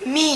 مين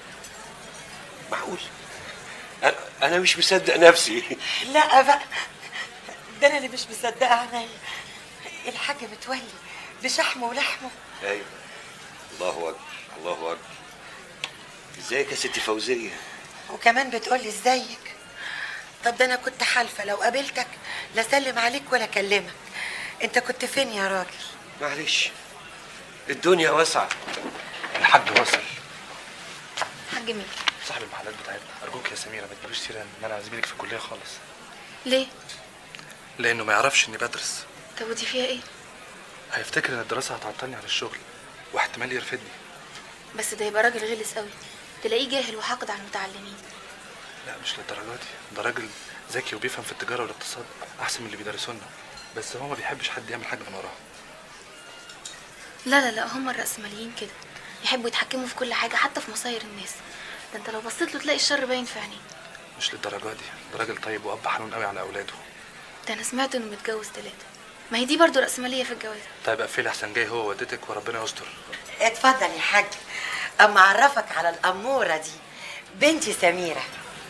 معقول انا انا مش مصدق نفسي لا بقى ده انا اللي مش مصدقه عينيا الحاج متولي بشحمه ولحمه ايوه الله اكبر الله اكبر ازيك يا ستي فوزيه وكمان بتقولي ازيك طب ده انا كنت حالفه لو قابلتك لا سلم عليك ولا اكلمك انت كنت فين يا راجل معلش الدنيا واسعه الحاج وصل حاج مين صاحب المحلات بتاعتنا ارجوك يا سميره ما تجيبوش سيره ان انا زميلك في الكليه خالص ليه لانه ما يعرفش اني بدرس طب ودي فيها ايه هيفتكر ان الدراسه هتعطلني عن الشغل واحتمال يرفدني بس ده يبقى راجل غلس قوي تلاقيه جاهل وحاقد على المتعلمين لا مش للدرجه دي ده راجل ذكي وبيفهم في التجاره والاقتصاد احسن من اللي بيدرسوا لنا بس هو ما بيحبش حد يعمل حاجه من وراه لا لا لا هم الرأسماليين كده يحبوا يتحكموا في كل حاجة حتى في مصاير الناس ده انت لو بصيت له تلاقي الشر باين في عينيه مش للدرجه دي ده راجل طيب واب حنون قوي على اولاده ده انا سمعت انه متجوز ثلاثة ما هي دي برضو رأسمالية في الجواز طيب قفلي احسن جاي هو ووالدتك وربنا يستر اتفضل يا حاج اما اعرفك على الاموره دي بنتي سميره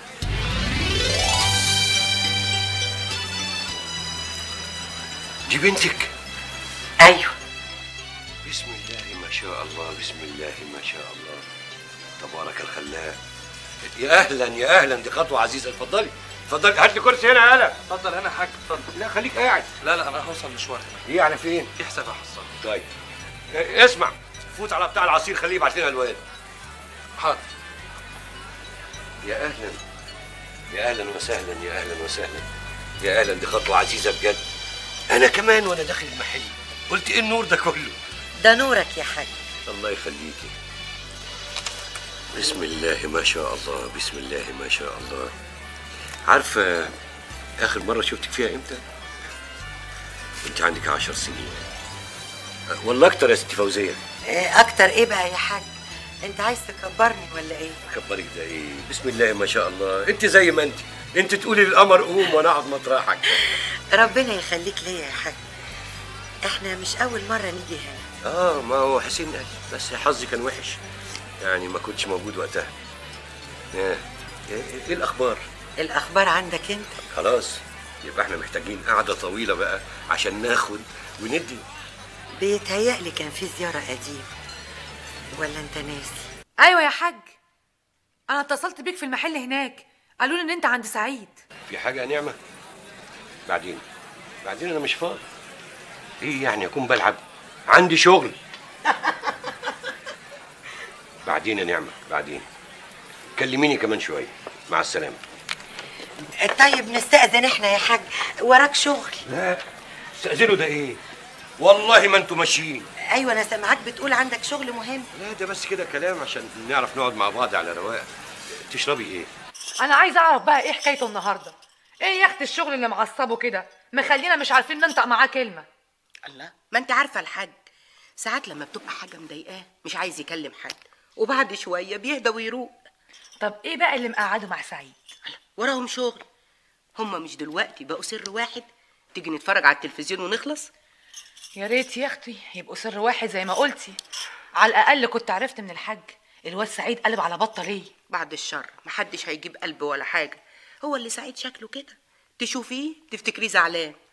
دي بنتك ايوه بسم الله ما شاء الله بسم الله ما شاء الله تبارك الخلاق يا اهلا يا اهلا دي خطوه عزيزه اتفضلي اتفضلي هات لي كرسي هنا يا هلا اتفضل انا حاج اتفضل لا خليك قاعد لا لا انا هوصل مشوار هنا ايه على فين في حساب هحصل طيب إيه، اسمع فوت على بتاع العصير خليه يبعت لنا الواد حاضر يا اهلا يا اهلا وسهلا يا اهلا وسهلا يا اهلا دي خطوه عزيزه بجد انا كمان وانا داخل المحل قلت ايه النور ده كله ده نورك يا حاج الله يخليكي بسم الله ما شاء الله بسم الله ما شاء الله عارفه اخر مره شفتك فيها امتى انت عندك عشر سنين والله اكتر يا ستي فوزيه إيه اكتر ايه بقى يا حاج انت عايز تكبرني ولا ايه كبرك ده ايه بسم الله ما شاء الله انت زي ما انت انت تقولي للقمر قوم وانا اقعد مطرحك ربنا يخليك ليا يا حاج احنا مش اول مره نيجي هنا اه ما هو حسين قال بس حظي كان وحش يعني ما كنتش موجود وقتها ايه ايه, إيه الاخبار الاخبار عندك انت خلاص يبقى احنا محتاجين قعده طويله بقى عشان ناخد وندي بيتهيألي كان في زياره قديمه ولا انت ناسي ايوه يا حاج انا اتصلت بيك في المحل هناك قالوا لي ان انت عند سعيد في حاجه يا نعمه بعدين بعدين انا مش فاضي ايه يعني اكون بلعب عندي شغل بعدين يا نعمه بعدين كلميني كمان شويه مع السلامه طيب نستأذن احنا يا حاج وراك شغل لا استاذنوا ده ايه والله ما انتوا ماشيين ايوه انا سامعاك بتقول عندك شغل مهم لا ده بس كده كلام عشان نعرف نقعد مع بعض على رواق تشربي ايه انا عايزه اعرف بقى ايه حكايته النهارده ايه يا اخت الشغل اللي معصبه كده مخلينا مش عارفين ننطق معاه كلمه الله ما انت عارفه الحاج ساعات لما بتبقى حاجه مضايقاه مش عايز يكلم حد وبعد شويه بيهدى ويروق طب ايه بقى اللي مقعده مع سعيد الله، وراهم شغل هما مش دلوقتي بقوا سر واحد تيجي نتفرج على التلفزيون ونخلص يا ريت يا اختي يبقوا سر واحد زي ما قلتي على الاقل كنت عرفت من الحاج الواد سعيد قلب على بطه ليه بعد الشر محدش هيجيب قلب ولا حاجه هو اللي سعيد شكله كده تشوفيه تفتكريه زعلان